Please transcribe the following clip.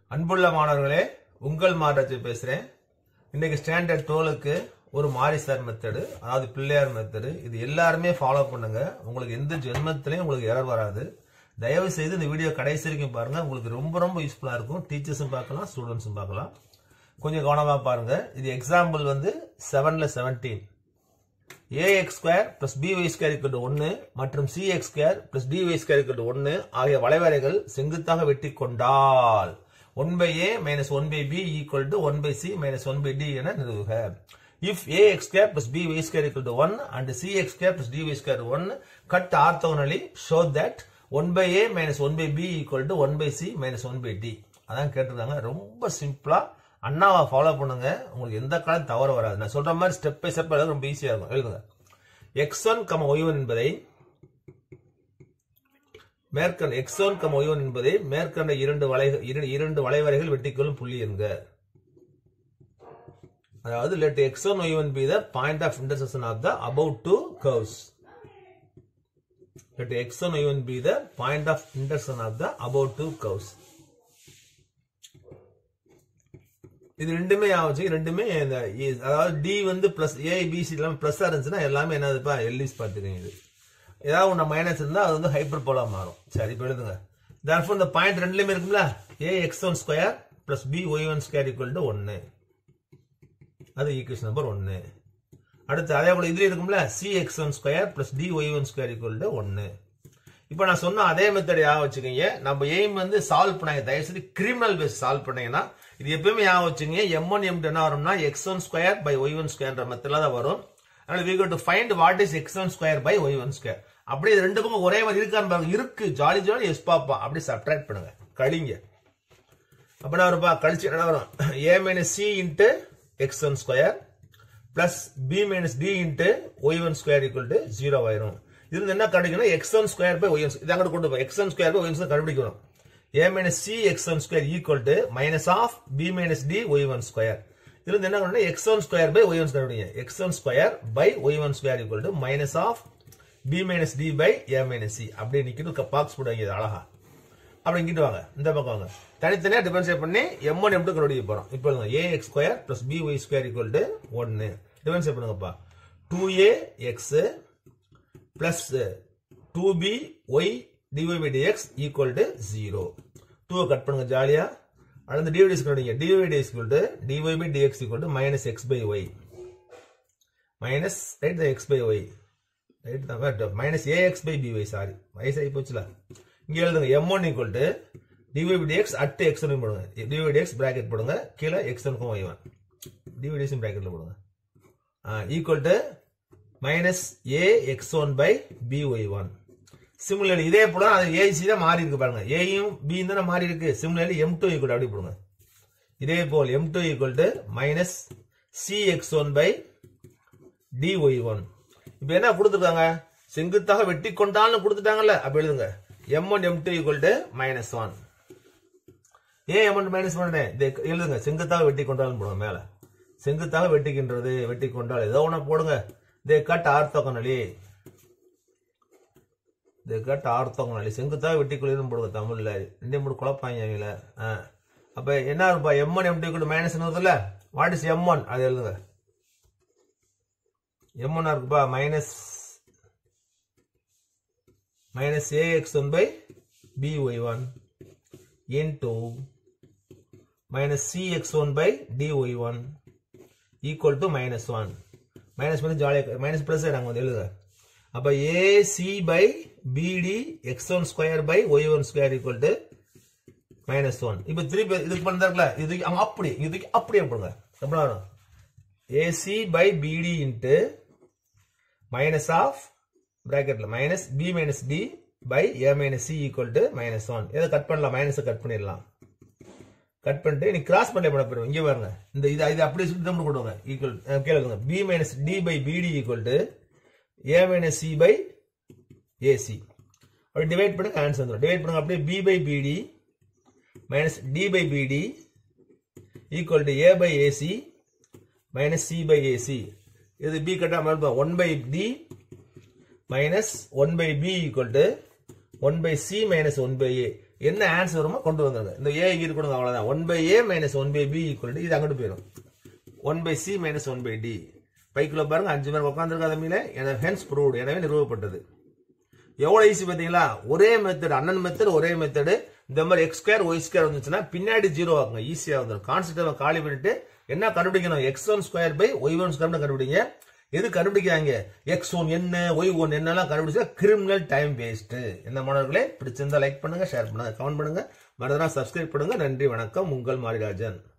அன்புள்ள மாணவர்களே உங்கள் மாதத்தை பேசுறேன் இன்னைக்கு ஸ்டாண்டர்ட் டுவெலுக்கு ஒரு மாரிசார் மெத்தடு அதாவது பிள்ளையார் மெத்தடு இது எல்லாருமே ஃபாலோ பண்ணுங்க உங்களுக்கு எந்த ஜென்மத்திலையும் உங்களுக்கு எரர் வராது தயவு செய்து இந்த வீடியோ கடைசி வரைக்கும் பாருங்க உங்களுக்கு ரொம்ப ரொம்ப யூஸ்ஃபுல்லா இருக்கும் டீச்சர்ஸும் பார்க்கலாம் ஸ்டூடெண்ட்ஸும் பார்க்கலாம் கொஞ்சம் கவனமா பாருங்க இது எக்ஸாம்பிள் வந்து செவன்ல seventeen ax square plus by square equal ஒன்னு மற்றும் cx square plus dy square equal ஒன்னு ஆகிய வளைவரைகள் செங்குத்தாக வெட்டி கொண்டால் one by A minus one by B equal to one by C minus one by D என நிறுவுக if ax square plus by square equal to one and cx square plus dy square one cut orthogonally show that one by A minus one by B equal to one by C minus one by D அதான் கேட்டிருக்காங்க ரொம்ப சிம்பிளா அண்ணாவை follow பண்ணுங்க உங்களுக்கு எந்த காலம் தவறு வராது நான் சொல்ற மாதிரி ஸ்டெப் பை ஸ்டெப் எழுத ரொம்ப ஈஸியா இருக்கும் எழுதுங்க X one comma Y one என்பதை மேற்கண்ட X one comma Y one என்பதை மேற்கண்ட இரண்டு வளை இரு- இரண்டு வளைவரைகள் வெட்டிக்கொள்ளும் புள்ளி என்க அதாவது let X one Y one be the point of intersection of the about two curves let x1 y1 be the point of intersection of the above two curves இது ரெண்டுமே ஆச்சு ரெண்டுமே இந்த is- அதாவது டி வந்து பிளஸ் ஏ பிசி இல்லாம plus இருந்துச்சுன்னா எல்லாமே என்னதுப்பா எல்லிஸ் பார்த்துக்கங்க இது ஏதாவது ஒன்று மைனஸ் இருந்தா அது வந்து ஹைப்பர் போலா மாறும் சரி இப்போ எழுதுங்க therefore இந்த பாயிண்ட் ரெண்டுலயுமே இருக்கும்ல A X one square plus B Y one square equal to ஒன்னு அது ஈக்குவேஷன் நம்பர் ஒன்னு அடுத்து அதே போல இதுல இருக்கும்ல C X one square plus D Y one square equal to ஒன்னு இப்போ நான் சொன்ன அதே மெத்தட் ஞாபகம் வச்சுக்கோங்க நம்ம எய்ம் வந்து சால்வ் பண்ணாங்க தயவு செய்து கிரிமினல் பேஸ் சால்வ் பண்ணீங்கன்னா இது எப்பயுமே ஞாபகம் வச்சுங்க எம் ஒன் எம் என்ன வரும்னா X one square by Y one square மெத்தட்ல தான் வரும் அதனால we to find what is X one square by Y one square அப்படியே இது ரெண்டு பக்கம் ஒரே மாதிரி இருக்கான்னு பாருங்க இருக்கு ஜாலி ஜாலி எஸ் பாப்பா அப்படி சப்ட்ராக்ட் பண்ணுங்க கழிங்க அப்படின்னா வரும்பா கழிச்சு என்ன வரும் A minus C into X one square plus B minus D into Y one square equal to zero ஆயிரும் இது என்ன கண்டுக்கணும் X one square by Y one இது அங்கிட்டு கொண்டு போய் X one square by Y one கண்டுபிடிக்கணும் A minus C X one square equal to minus of B minus D Y one square இது என்ன பண்ணணும் X one square by Y one கண்டுபிடிங்க X one square by Y one square equal to minus of B minus D by A minus C அப்படியே நிக்கிட்டு box போடுவாங்க இது அழகா அப்படி இங்கிட்டு வாங்க இந்த பக்கம் வாங்க தனித்தனியா டிஃபரன்ஷியேட் பண்ணி எம் ஒன் எம் டூ கண்டுபிடிக்க போறோம் இப்போ A X square plus B Y square equal to ஒன்னு டிஃபரன்ஷியேட் பண்ணுங்கப்பா two A X plus two B Y DY by DX equal to zero டூவை கட் பண்ணுங்க ஜாலியா அடுத்து டிவைடிஸ் கண்டுபிடிங்க DY DX equal to DY by DX equal to minus X by Y minus right X by Y right தான் minus AX by BY sorry வயசாகி போச்சுல இங்க எழுதுங்க M one equal to DY by DX at X போடுங்க DY DX bracket போடுங்க கீழே X ஒன்க்கும் Y one DY DX பிராக்கெட்ல போடுங்க equal to minus A X one by B Y one similarly இதே போல அது ஏசி தான் மாறி இருக்கு பாருங்க ஏயும் பி தானே மாறி இருக்கு சிமிலர்லி எம் டூ ஈக்குவல் அப்படி போடுங்க இதே போல் M two equal to minus C X one by D Y one இப்போ என்ன கொடுத்துருக்காங்க செங்குத்தாக வெட்டி கொண்டாலும் கொடுத்துட்டாங்கல்ல அப்ப எழுதுங்க M one M two equal to minus one ஏன் எம் ஒன் மைனஸ் ஒன் எழுதுங்க செங்குத்தாக வெட்டி கொண்டாலும் போடுங்க மேல செங்குத்தாக வெட்டிக்கின்றது வெட்டி கொண்டால் ஏதோ ஒன்று போடுங்க they cut orthogonally they cut orthogonally செங்குத்தாக வெட்டி கொள்ளும் போடுங்க தமிழ்ல ரெண்டே மூணு குழப்பாங்க அவங்கள ஆ. அப்ப என்ன இருப்பா M one M two minus வருதுல்ல வாட் இஸ் எம் ஒன் அது எழுதுங்க எம் ஒன் இருக்குப்பா minus minus A X one by B Y one into minus C X one by D Y one equal to minus one minus பண்ணி ஜாலியாக minus plus நாங்கள் வந்து எழுதுங்க அப்போ AC by BD X one square by Y one square equal to minus one இப்போ திருப்பி இதுக்கு பண்ணுறாங்களா இதுக்கு அவங்க அப்படி இதுக்கு அப்படியே போடுங்க எப்படி வரும் AC by BD into minus of பிராக்கெட்ல minus B minus D by A minus C equal to minus one இதை கட் பண்ணலாம் மைனஸை கட் பண்ணிடலாம் கட் பண்ணிட்டு நீ கிராஸ் பண்ணி பண்ண போறோம் இங்க பாருங்க இந்த இது இது அப்படியே சுத்தி தான் கொடுங்க ஈக்குவல் கேளுங்க B minus D by BD equal to A minus C by AC அப்படி டிவைட் பண்ணுங்க ஆன்சர் வந்துடும் டிவைட் பண்ணுங்க அப்படியே B by BD minus D by BD equal to A by AC minus C by AC இது B கட்டா மாதிரி one by D minus one by B equal to one by C minus one by A என்ன answer வருமோ கொண்டு வந்துருங்க இந்த ஏ இங்க இருக்கணும் அவ்வளவுதான் one by A minus one by B equal இது அங்கிட்டு போயிடும் one by C minus one by D பைக்குள்ள பாருங்க அஞ்சு பேர் உட்காந்துருக்காத மீல எனவே ஹென்ஸ் ப்ரூவ்டு எனவே நிறுவப்பட்டது எவ்வளவு ஈஸி பாத்தீங்களா ஒரே மெத்தட் அண்ணன் மெத்தட் ஒரே மெத்தட் இந்த மாதிரி எக்ஸ் ஸ்கொயர் ஒய் ஸ்கொயர் வந்துச்சுன்னா பின்னாடி ஜீரோ ஆகுங்க ஈஸியா வந்துடும் கான்செப்ட் காலி பண்ணிட்டு என்ன கண்டுபிடிக்கணும் X one square by Y one square கண்டுபிடிங்க எது கண்டுபிடிக்கிறாங்க எக்ஸ் ஒன் என்ன ஒய் ஒன் என்னெல்லாம் கண்டுபிடிச்சா கிரிமினல் டைம் வேஸ்ட் என்ன மாணவர்களே பிடிச்சிருந்தா லைக் பண்ணுங்க ஷேர் பண்ணுங்க கமெண்ட் பண்ணுங்க மறந்துடா சப்ஸ்கிரைப் பண்ணுங்க நன்றி வணக்கம் உங்கள் மாரிராஜன்